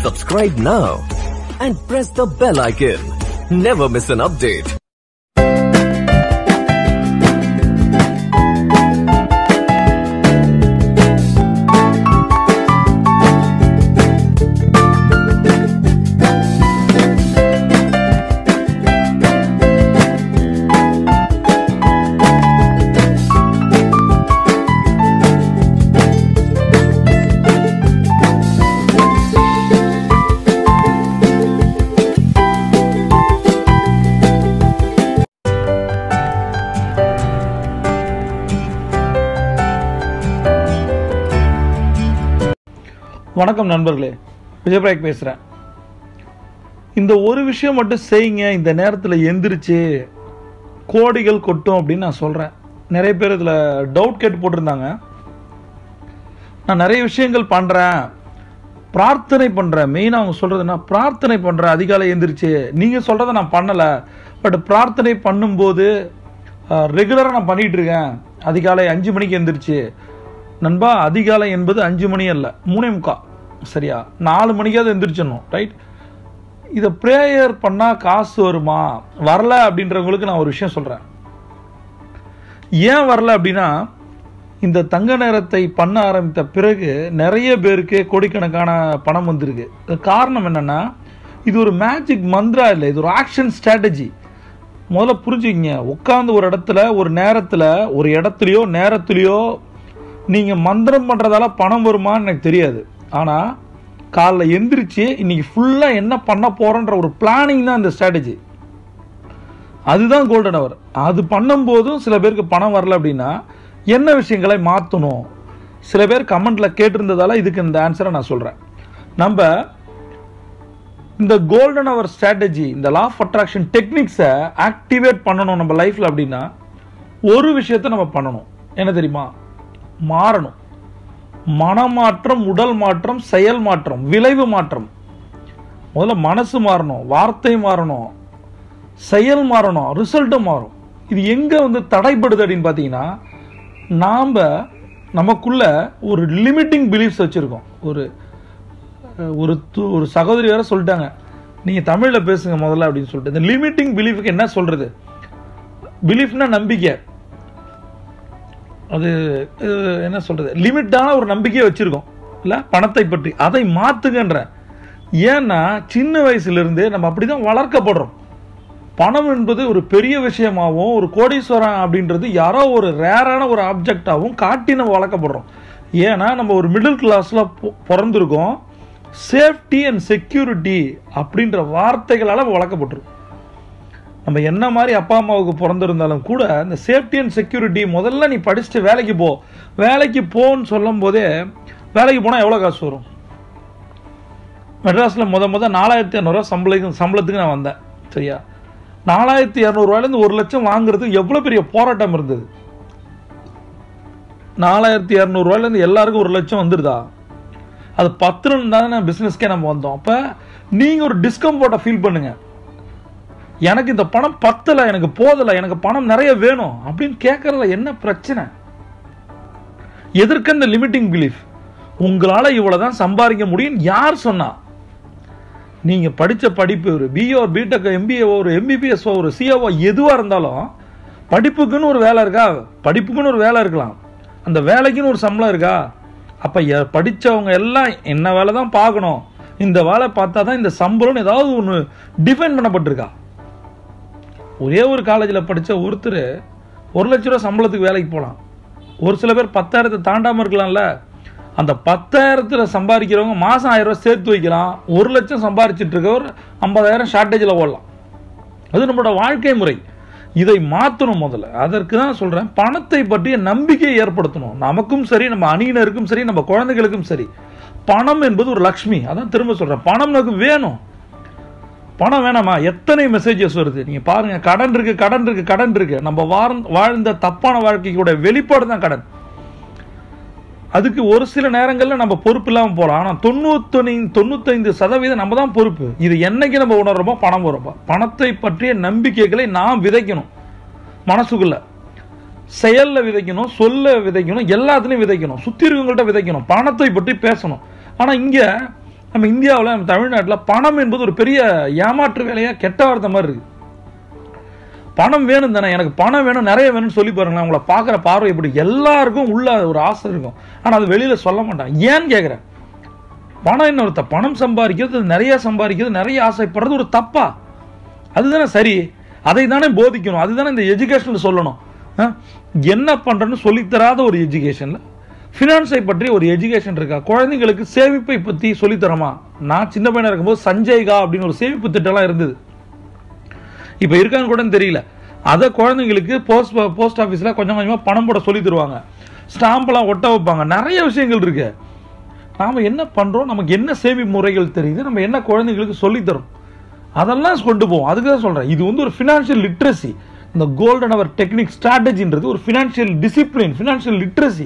Subscribe now and press the bell icon. Never miss an update. வணக்கம் நண்பர்களே விஜயபிராக் பேசுகிறேன் இந்த ஒரு விஷயம் மட்டும் செய்யுங்க இந்த நேரத்தில் எந்திரிச்சு கோடிகள் கொட்டும் அப்படின்னு நான் சொல்கிறேன் நிறைய பேர் இதில் டவுட் கேட்டு போட்டிருந்தாங்க நான் நிறைய விஷயங்கள் பண்ணுறேன் பிரார்த்தனை பண்ணுறேன் மெயினாக அவங்க சொல்கிறது என்ன பிரார்த்தனை பண்ணுறேன் அதிகாலை எந்திரிச்சு நீங்கள் சொல்கிறத நான் பண்ணலை பட் பிரார்த்தனை பண்ணும்போது ரெகுலராக நான் பண்ணிகிட்டு இருக்கேன் அதிகாலை அஞ்சு மணிக்கு எந்திரிச்சு நண்பா அதிகாலை என்பது அஞ்சு மணி அல்ல மூணே முக்கா சரியா நாலு மணிக்காவது எந்திரிச்சிடணும் ரைட் இதை ப்ரேயர் பண்ணால் காசு வருமா வரல அப்படின்றவங்களுக்கு நான் ஒரு விஷயம் சொல்கிறேன் ஏன் வரல அப்படின்னா இந்த தங்க நேரத்தை பண்ண ஆரம்பித்த பிறகு நிறைய பேருக்கு கோடிக்கணக்கான பணம் வந்திருக்கு இது காரணம் என்னன்னா இது ஒரு மேஜிக் மந்த்ரா இல்லை இது ஒரு ஆக்ஷன் ஸ்ட்ராட்டஜி முதல்ல புரிஞ்சுக்கிங்க உட்காந்து ஒரு இடத்துல ஒரு நேரத்தில் ஒரு இடத்துலையோ நேரத்துலையோ நீங்கள் மந்திரம் பண்ணுறதால பணம் வருமான்னு எனக்கு தெரியாது ஆனால் காலைல எந்திரிச்சு இன்னைக்கு ஃபுல்லாக என்ன பண்ண போகிறோன்ற ஒரு பிளானிங் தான் இந்த ஸ்ட்ராட்டஜி அதுதான் கோல்டன் அவர் அது பண்ணும்போதும் சில பேருக்கு பணம் வரல அப்படின்னா என்ன விஷயங்களை மாற்றணும் சில பேர் கமெண்ட்டில் கேட்டிருந்ததால இதுக்கு இந்த ஆன்சரை நான் சொல்கிறேன் நம்ம இந்த கோல்டன் அவர் ஸ்ட்ராட்டஜி இந்த லா ஆஃப் அட்ராக்ஷன் டெக்னிக்ஸை ஆக்டிவேட் பண்ணணும் நம்ம லைஃப்பில் அப்படின்னா ஒரு விஷயத்தை நம்ம பண்ணணும் என்ன தெரியுமா மாறணும் மனமாற்றம் உடல் மாற்றம் செயல் மாற்றம் விளைவு மாற்றம் முதல்ல மனசு மாறணும் வார்த்தை மாறணும் செயல் மாறணும் ரிசல்ட்டும் மாறும் இது எங்கே வந்து தடைப்படுது அப்படின்னு பார்த்தீங்கன்னா நாம் நமக்குள்ள ஒரு லிமிட்டிங் பிலீஃப்ஸ் வச்சுருக்கோம் ஒரு ஒரு து- ஒரு சகோதரி வேற சொல்லிட்டாங்க நீங்கள் தமிழில் பேசுங்க முதல்ல அப்படின்னு சொல்லிட்டு இந்த லிமிட்டிங் பிலீஃபுக்கு என்ன சொல்கிறது பிலீஃப்னா நம்பிக்கை அது அஹ், என்ன சொல்றது லிமிட்டான ஒரு நம்பிக்கையை வச்சிருக்கோம் இல்ல பணத்தை பற்றி அதை மாத்துங்கன்ற ஏன்னா சின்ன வயசுல இருந்தே நம்ம அப்படிதான் வளர்க்கப்படுறோம் பணம் என்பது ஒரு பெரிய விஷயமாகவும் ஒரு கோடீஸ்வரன் அப்படின்றது யாரோ ஒரு ரேரான ஒரு ஆப்ஜெக்டாகவும் காட்டி நம்ம வளர்க்கப்படுறோம் ஏன்னா நம்ம ஒரு மிடில் கிளாஸ்ல பொ- பிறந்திருக்கோம் சேஃப்டி அண்ட் செக்யூரிட்டி அப்படின்ற வார்த்தைகளால் நம்ம வளர்க்கப்பட்டிருக்கோம் நம்ம என்ன மாதிரி அப்பா அம்மாவுக்கு பிறந்திருந்தாலும் கூட இந்த சேஃப்டி அண்ட் செக்யூரிட்டி முதல்ல நீ படிச்சுட்டு வேலைக்கு போ வேலைக்கு போன்னு சொல்லும் போதே வேலைக்கு போனால் எவ்வளோ காசு வரும் மெட்ராஸில் முத முத நாலாயிரத்தி இரநூறுவா சம்பளத்துக்கு சம்பளத்துக்கு நான் வந்தேன் சரியா நாலாயிரத்தி இரநூறுவாலேருந்து ஒரு லட்சம் வாங்குறதுக்கு எவ்வளோ பெரிய போராட்டம் இருந்தது நாலாயிரத்தி இரநூறுவாலேருந்து எல்லாருக்கும் ஒரு லட்சம் வந்துருதா அது பத்துன்னு தானே பிஸ்னஸ்க்கே நம்ம வந்தோம் அப்போ நீங்கள் ஒரு டிஸ்கம்ஃபர்ட்டை ஃபீல் பண்ணுங்கள் எனக்கு இந்த பணம் பத்தல எனக்கு போதல எனக்கு பணம் நிறைய வேணும் அப்படின்னு கேட்கறதுல என்ன பிரச்சனை எதற்கு அந்த லிமிட்டிங் பிலீஃப் உங்களால இவ்வளவுதான் சம்பாதிக்க முடியும் யார் சொன்னா நீங்க படிச்ச படிப்பு ஒரு பிஓ பிடெக் எம்பிஏ ஒரு எம்பிபிஎஸ் ஒரு சிஓ எதுவா இருந்தாலும் படிப்புக்குன்னு ஒரு வேலை இருக்கா படிப்புக்குன்னு ஒரு வேலை இருக்கலாம் அந்த வேலைக்குன்னு ஒரு சம்பளம் இருக்கா அப்ப எ- படிச்சவங்க எல்லாம் என்ன வேலை தான் பார்க்கணும் இந்த வேலை பார்த்தா தான் இந்த சம்பளம்னு ஏதாவது ஒன்று டிஃபைன் பண்ணப்பட்டிருக்கா ஒரே ஒரு காலேஜில் படித்த ஒருத்தர் ஒரு லட்ச ரூபா சம்பளத்துக்கு வேலைக்கு போகலாம் ஒரு சில பேர் பத்தாயிரத்தை தாண்டாமல் இருக்கலாம்ல அந்த பத்தாயிரத்தில் சம்பாதிக்கிறவங்க மாதம் ஆயிரம் ரூபாய் சேர்த்து வைக்கலாம் ஒரு லட்சம் சம்பாரிச்சிட்டு இருக்கவர் ஐம்பதாயிரம் ஷார்ட்டேஜில் ஓடலாம் அது நம்மளோட வாழ்க்கை முறை இதை மாற்றணும் முதல்ல அதற்கு தான் சொல்கிறேன் பணத்தை பற்றிய நம்பிக்கையை ஏற்படுத்தணும் நமக்கும் சரி நம்ம அணியினருக்கும் சரி நம்ம குழந்தைகளுக்கும் சரி பணம் என்பது ஒரு லக்ஷ்மி அதான் திரும்ப சொல்கிறேன் பணம் நமக்கு வேணும் பணம் வேணாமா எத்தனை மெசேஜஸ் வருது நீங்க பாருங்க கடன் இருக்கு கடன் இருக்கு கடன் இருக்கு நம்ம வாழ்ந்த வாழ்ந்த தப்பான வாழ்க்கையோட வெளிப்பாடு தான் கடன் அதுக்கு ஒரு சில நேரங்களில் நம்ம பொறுப்பு இல்லாமல் போகலாம் ஆனால் தொண்ணூத்தொன்னு தொண்ணூத்தைந்து சதவீதம் நம்ம தான் பொறுப்பு இது என்னைக்கு நம்ம உணர்றோமோ பணம் வரும்போ பணத்தை பற்றிய நம்பிக்கைகளை நாம் விதைக்கணும் மனசுக்குள்ள செயல்ல விதைக்கணும் சொல்ல விதைக்கணும் எல்லாத்துலயும் விதைக்கணும் சுத்தி இருக்கவங்கள்ட்ட விதைக்கணும் பணத்தை பற்றி பேசணும் ஆனா இங்க நம்ம இந்தியாவில் நம்ம தமிழ்நாட்டில் பணம் என்பது ஒரு பெரிய ஏமாற்று வேலையாக கெட்ட வார்த்தை மாதிரி இருக்கு பணம் வேணும் தானே எனக்கு பணம் வேணும் நிறைய வேணும்னு சொல்லி பாருங்களேன் உங்களை பார்க்குற பார்வை எப்படி எல்லாருக்கும் உள்ள ஒரு ஆசை இருக்கும் ஆனால் அது வெளியில் சொல்ல மாட்டான் ஏன்னு கேட்குறேன் பணம் என்ன ஒரு த- பணம் சம்பாதிக்கிறது நிறைய சம்பாதிக்கிறது நிறைய ஆசைப்படுறது ஒரு தப்பா அதுதானே சரி அதை தானே போதிக்கணும் அதுதானே இந்த எஜுகேஷனில் சொல்லணும் ஆ? என்ன பண்ணுறேன்னு சொல்லித்தராத ஒரு எஜுகேஷனில் ஃபினான்ஸை பற்றி ஒரு எஜுகேஷன் இருக்கா குழந்தைங்களுக்கு சேமிப்பை பற்றி சொல்லித்தரமா நான் சின்ன பையனா இருக்கும்போது சஞ்சய்கா அப்படின்னு ஒரு சேமிப்பு திட்டம்லாம் இருந்தது இப்போ இருக்கான்னு கூட தெரியல அதை குழந்தைங்களுக்கு போஸ்ட் போஸ்ட் ஆஃபீஸில் கொஞ்சம் கொஞ்சமாக பணம் போட சொல்லி தருவாங்க ஸ்டாம்பெல்லாம் ஒட்ட வைப்பாங்க நிறைய விஷயங்கள் இருக்கு நாம் என்ன பண்ணுறோம் நமக்கு என்ன சேமிப்பு முறைகள் தெரியுது நம்ம என்ன குழந்தைங்களுக்கு சொல்லித்தரோம் அதெல்லாம் கொண்டு போவோம் அதுக்கு தான் சொல்கிறேன் இது வந்து ஒரு ஃபினான்ஷியல் லிட்ரஸி இந்த கோல்டன் அவர் டெக்னிக் ஸ்ட்ராட்டஜின்றது ஒரு ஃபினான்ஷியல் டிசிப்ளின் ஃபினான்ஷியல் லிட்ரஸி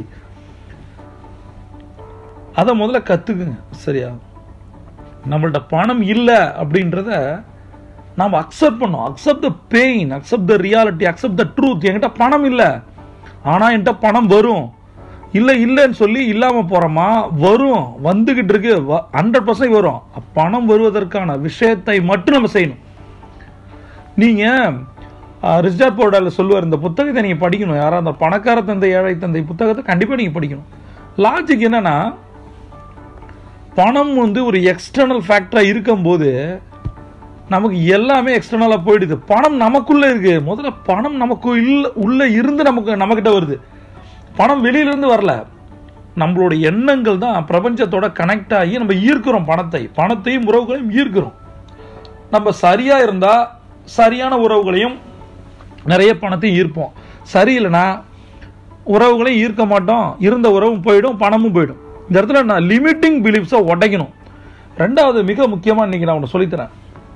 அதை முதல்ல கற்றுக்குங்க சரியா நம்மள்ட்ட பணம் இல்லை அப்படின்றத நாம் அக்செப்ட் பண்ணோம் accept the pain accept the reality accept the truth என்கிட்ட பணம் இல்லை ஆனால் என்கிட்ட பணம் வரும் இல்லை இல்லைன்னு சொல்லி இல்லாமல் போகிறோமா வரும் வந்துக்கிட்டு இருக்கு ஹண்ட்ரட் பர்சன்ட் வரும் பணம் வருவதற்கான விஷயத்தை மட்டும் நம்ம செய்யணும் நீங்கள் ரிச்டார்ட் போர்டால் சொல்லுவார் இந்த புத்தகத்தை நீங்கள் படிக்கணும் யாராவது அந்த பணக்கார தந்தை ஏழை தந்தை புத்தகத்தை கண்டிப்பாக நீங்கள் படிக்கணும் லாஜிக் என்னன்னா பணம் வந்து ஒரு எக்ஸ்டர்னல் ஃபேக்டராக இருக்கும்போது நமக்கு எல்லாமே எக்ஸ்டர்னலாக போயிடுது பணம் நமக்குள்ளே இருக்கு முதல்ல பணம் நமக்கு இல்லை உள்ளே இருந்து நமக்கு நம்மக்கிட்ட வருது பணம் வெளியிலேருந்து வரல நம்மளோட எண்ணங்கள் தான் பிரபஞ்சத்தோட கனெக்ட் ஆகி நம்ம ஈர்க்கிறோம் பணத்தை பணத்தையும் உறவுகளையும் ஈர்க்கிறோம் நம்ம சரியாக இருந்தால் சரியான உறவுகளையும் நிறைய பணத்தையும் ஈர்ப்போம் சரியில்லைன்னா உறவுகளையும் ஈர்க்க மாட்டோம் இருந்த உறவும் போயிடும் பணமும் போயிடும் இந்த இடத்துல நான் லிமிட்டிங் பிலீஃப்ஸை உடைக்கணும் ரெண்டாவது மிக முக்கியமாக இன்னைக்கு நான் ஒன்று சொல்லித்தரேன்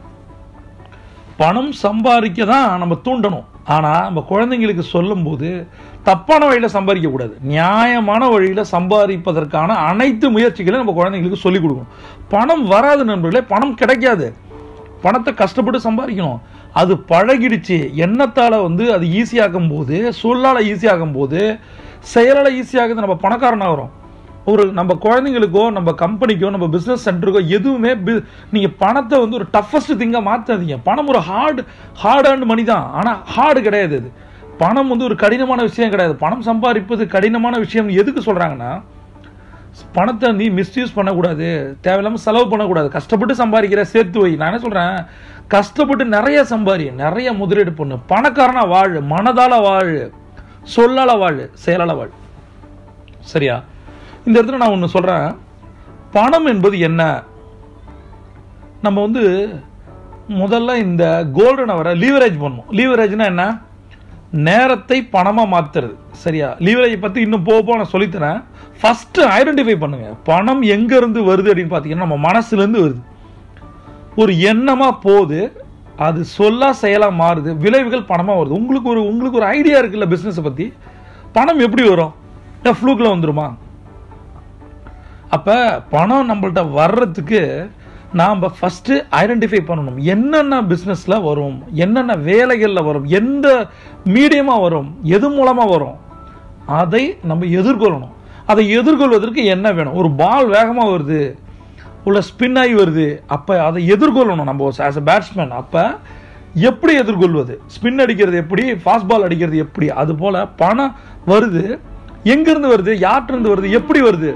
பணம் சம்பாதிக்க தான் நம்ம தூண்டணும் ஆனால் நம்ம குழந்தைங்களுக்கு சொல்லும்போது தப்பான வழியில் சம்பாதிக்கக்கூடாது நியாயமான வழியில் சம்பாதிப்பதற்கான அனைத்து முயற்சிகளையும் நம்ம குழந்தைங்களுக்கு சொல்லிக் கொடுக்கணும் பணம் வராது நண்பர்களே பணம் கிடைக்காது பணத்தை கஷ்டப்பட்டு சம்பாதிக்கணும் அது பழகிடுச்சு எண்ணத்தால் வந்து அது ஈஸியாகும் போது சொல்லால் ஈஸியாகும் போது செயலால் ஈஸியாகுது நம்ம பணக்காரன் ஆகிறோம் ஒரு நம்ம குழந்தைங்களுக்கோ நம்ம கம்பெனிக்கோ நம்ம பிஸ்னஸ் சென்டருக்கோ எதுவுமே பி- நீங்க பணத்தை வந்து ஒரு டஃபஸ்ட் திங்காக மாற்றாதீங்க பணம் ஒரு ஹார்டு ஹார்ட் அண்ட் மணி தான் ஆனால் ஹார்டு கிடையாது அது பணம் வந்து ஒரு கடினமான விஷயம் கிடையாது பணம் சம்பாதிப்பது கடினமான விஷயம் எதுக்கு சொல்றாங்கன்னா பணத்தை நீ மிஸ்யூஸ் பண்ணக்கூடாது தேவையில்லாமல் செலவு பண்ணக்கூடாது கஷ்டப்பட்டு சம்பாதிக்கிற சேர்த்து வை நான் என்ன சொல்கிறேன் கஷ்டப்பட்டு நிறைய சம்பாரி நிறைய முதலீடு பண்ணு பணக்காரனா வாழ் மனதால வாழ் சொல்லால வாழ் செயலால வாழ் சரியா இந்த இடத்துல நான் ஒன்று சொல்கிறேன் பணம் என்பது என்ன நம்ம வந்து முதல்ல இந்த கோல்டன் அவரை லீவரேஜ் பண்ணணும் லீவரேஜ்னா என்ன நேரத்தை பணமாக மாற்றுறது சரியா லீவரேஜ் பற்றி இன்னும் போக போக நான் சொல்லித்தரேன் ஃபஸ்ட்டு ஐடென்டிஃபை பண்ணுங்க பணம் எங்கேருந்து வருது அப்படின்னு பார்த்தீங்கன்னா நம்ம மனசுலேருந்து வருது ஒரு எண்ணமாக போகுது அது சொல்லா செயலாக மாறுது விளைவுகள் பணமாக வருது உங்களுக்கு ஒரு உங்களுக்கு ஒரு ஐடியா இருக்குல்ல பிஸ்னஸை பற்றி பணம் எப்படி வரும் ஏன் ஃப்ளூக்கில் வந்துருமா அப்போ பணம் நம்மள்ட்ட வர்றதுக்கு நாம் ஃபஸ்ட்டு ஐடென்டிஃபை பண்ணணும் என்னென்ன பிஸ்னஸில் வரும் என்னென்ன வேலைகளில் வரும் எந்த மீடியமாக வரும் எது மூலமாக வரும் அதை நம்ம எதிர்கொள்ளணும் அதை எதிர்கொள்வதற்கு என்ன வேணும் ஒரு பால் வேகமாக வருது உள்ள ஸ்பின் ஆகி வருது அப்போ அதை எதிர்கொள்ளணும் நம்ம ஆஸ் அ பேட்ஸ்மேன் அப்போ எப்படி எதிர்கொள்வது ஸ்பின் அடிக்கிறது எப்படி ஃபாஸ்ட் பால் அடிக்கிறது எப்படி அது போல் பணம் வருது எங்கேருந்து வருது யார்கிட்டருந்து வருது எப்படி வருது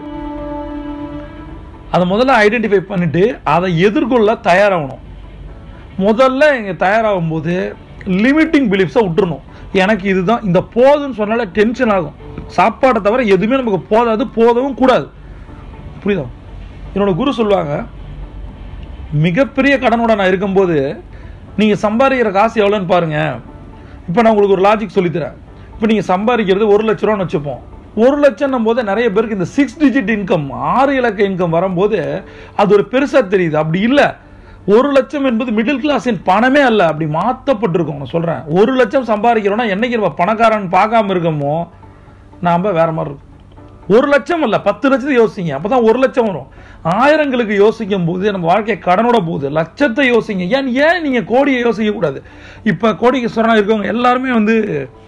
அதை முதல்ல ஐடென்டிஃபை பண்ணிட்டு அதை எதிர்கொள்ள தயாராகணும் முதல்ல இங்கே தயாராகும் போது லிமிட்டிங் பிலீஃப்ஸை விட்டுறணும் எனக்கு இதுதான் இந்த போதும்னு சொன்னாலே டென்ஷன் ஆகும் சாப்பாடை தவிர எதுவுமே நமக்கு போதாது போதவும் கூடாது புரியுதா என்னோட குரு சொல்லுவாங்க மிகப்பெரிய கடனோட நான் இருக்கும்போது நீங்கள் சம்பாதிக்கிற காசு எவ்வளோன்னு பாருங்க இப்போ நான் உங்களுக்கு ஒரு லாஜிக் சொல்லித்தரேன் இப்போ நீங்கள் சம்பாதிக்கிறது ஒரு லட்ச ரூபான்னு வச்சுப்போம் ஒரு லட்சம் போது நிறைய பேருக்கு இந்த சிக்ஸ் டிஜிட் இன்கம் ஆறு இலக்க இன்கம் வரும்போது அது ஒரு பெருசாக தெரியுது அப்படி இல்லை ஒரு லட்சம் என்பது மிடில் கிளாஸின் பணமே அல்ல அப்படி மாற்றப்பட்டிருக்கும் நான் சொல்கிறேன் ஒரு லட்சம் சம்பாதிக்கிறோம்னா என்னைக்கு நம்ம பணக்காரன் பார்க்காம இருக்கோமோ நாம் வேற மாதிரி இருக்கும் ஒரு லட்சம் இல்ல பத்து லட்சத்தை யோசிங்க அப்பதான் ஒரு லட்சம் வரும் ஆயிரங்களுக்கு யோசிக்கும் போது நம்ம வாழ்க்கை கடனோட போகுது லட்சத்தை யோசிங்க ஏன் ஏன் நீங்க கோடியை யோசிக்க கூடாது இப்ப கோடீஸ்வரனா இருக்கவங்க எல்லாருமே வந்து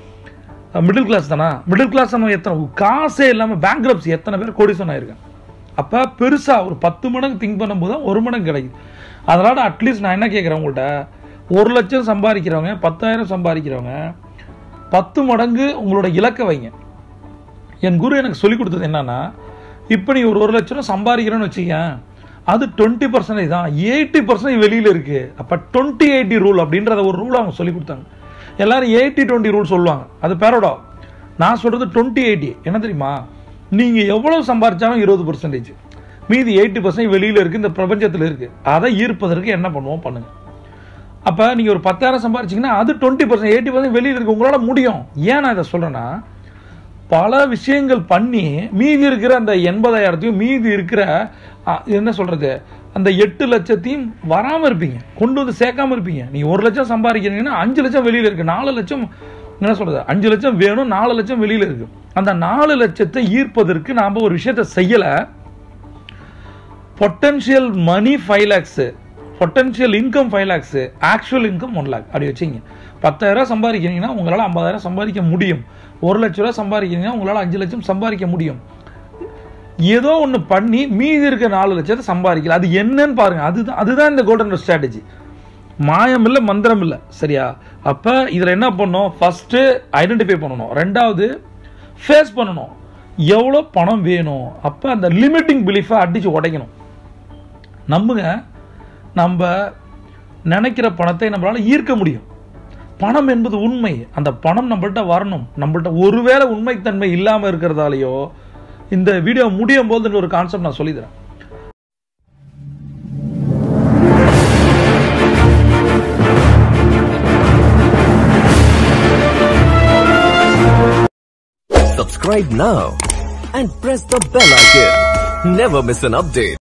மிடில் கிளாஸ் தானா மிடில் கிளாஸ் எத்தனை காசே இல்லாம பேங்க்ரப்சி எத்தனை பேர் கோடீஸ்வரன் ஆயிருக்காங்க அப்போ பெருசாக ஒரு பத்து மடங்கு திங்க் பண்ணும்போது தான் ஒரு மடங்கு கிடைக்குது அதனால் அட்லீஸ்ட் நான் என்ன கேட்குறேன் உங்கள்கிட்ட ஒரு லட்சம் சம்பாதிக்கிறவங்க பத்தாயிரம் சம்பாதிக்கிறவங்க பத்து மடங்கு உங்களோட இலக்கை வைங்க என் குரு எனக்கு சொல்லி கொடுத்தது என்னன்னா இப்போ நீ ஒரு ஒரு லட்ச ரூபா சம்பாதிக்கிறேன்னு வச்சுக்கேன் அது டுவெண்ட்டி பர்சன்டேஜ் தான் எயிட்டி பர்சன்டேஜ் வெளியில் இருக்கு அப்போ டுவெண்ட்டி எயிட்டி ரூல் அப்படின்றத ஒரு ரூல் அவங்க சொல்லி கொடுத்தாங்க எல்லாரும் எயிட்டி டுவெண்ட்டி ரூல் சொல்லுவாங்க அது பேரோடா நான் சொல்றது டுவெண்ட்டி எயிட்டி என்ன தெரியுமா நீங்க எவ்வளவு சம்பாரிச்சாலும் இருபது பர்சன்டேஜ் மீதி எயிட்டி பர்சன்டேஜ் வெளியில் இருக்கு இந்த பிரபஞ்சத்தில் இருக்கு அதை ஈர்ப்பதற்கு என்ன பண்ணுவோம் பண்ணுங்க அப்போ நீங்கள் ஒரு பத்தாயிரம் சம்பாரிச்சிங்கன்னா அது டுவெண்ட்டி பர்சன்ட் எயிட்டி பர்சன்ட் வெளியில் இருக்கு உங்களால் முடியும் ஏன் நான் இதை சொல்கிறேன்னா பல விஷயங்கள் பண்ணி மீதி இருக்கிற அந்த எண்பதாயிரத்தையும் மீதி இருக்கிற அ, என்ன சொல்கிறது அந்த எட்டு லட்சத்தையும் வராமல் இருப்பீங்க கொண்டு வந்து சேர்க்காம இருப்பீங்க நீங்கள் ஒரு லட்சம் சம்பாதிக்கிறீங்கன்னா அஞ்சு லட்சம் வெளியில் இருக்குது நாலு லட்சம் என்ன சொல்கிறது அஞ்சு லட்சம் வேணும் நாலு லட்சம் வெளியில் இருக்குது அந்த நாலு லட்சத்தை ஈர்ப்பதற்கு நாம் ஒரு விஷயத்தை செய்யலை potential money five lakhs potential income five lakhs actual income one lakh அப்படி வச்சிங்க பத்தாயிரம் சம்பாதிக்கிறீங்கன்னா உங்களால் ஐம்பதாயிரம் சம்பாதிக்க முடியும் ஒரு லட்ச ரூபா சம்பாதிக்கிறீங்கன்னா உங்களால் அஞ்சு லட்சம் சம்பாதிக்க முடியும் ஏதோ ஒன்று பண்ணி மீதி இருக்க நாலு லட்சத்தை சம்பாதிக்கல அது என்னன்னு பாருங்க அதுதான் அதுதான் இந்த கோல்டன் ஸ்ட்ராட்டஜி மாயம் இல்லை மந்திரம் இல்லை சரியா அப்போ இதில் என்ன பண்ணணும் ஃபஸ்ட்டு ஐடென்டிஃபை பண்ணணும் ரெண்டாவது ஃபேஸ் பண்ணணும் எவ்வளோ பணம் வேணும் அப்போ அந்த லிமிட்டிங் பிலீஃபை அடித்து உடைக்கணும் நம்புங்க நம்ம நினைக்கிற பணத்தை நம்மளால ஈர்க்க முடியும் பணம் என்பது உண்மை அந்த பணம் நம்மள்ட்ட வரணும் நம்மள்ட்ட ஒருவேளை உண்மைத்தன்மை இல்லாமல் இருக்கிறதாலேயோ இந்த வீடியோ முடியும் போது ஒரு கான்செப்ட் நான் சொல்லித்தரேன் Subscribe now and press the bell icon. Never miss an update.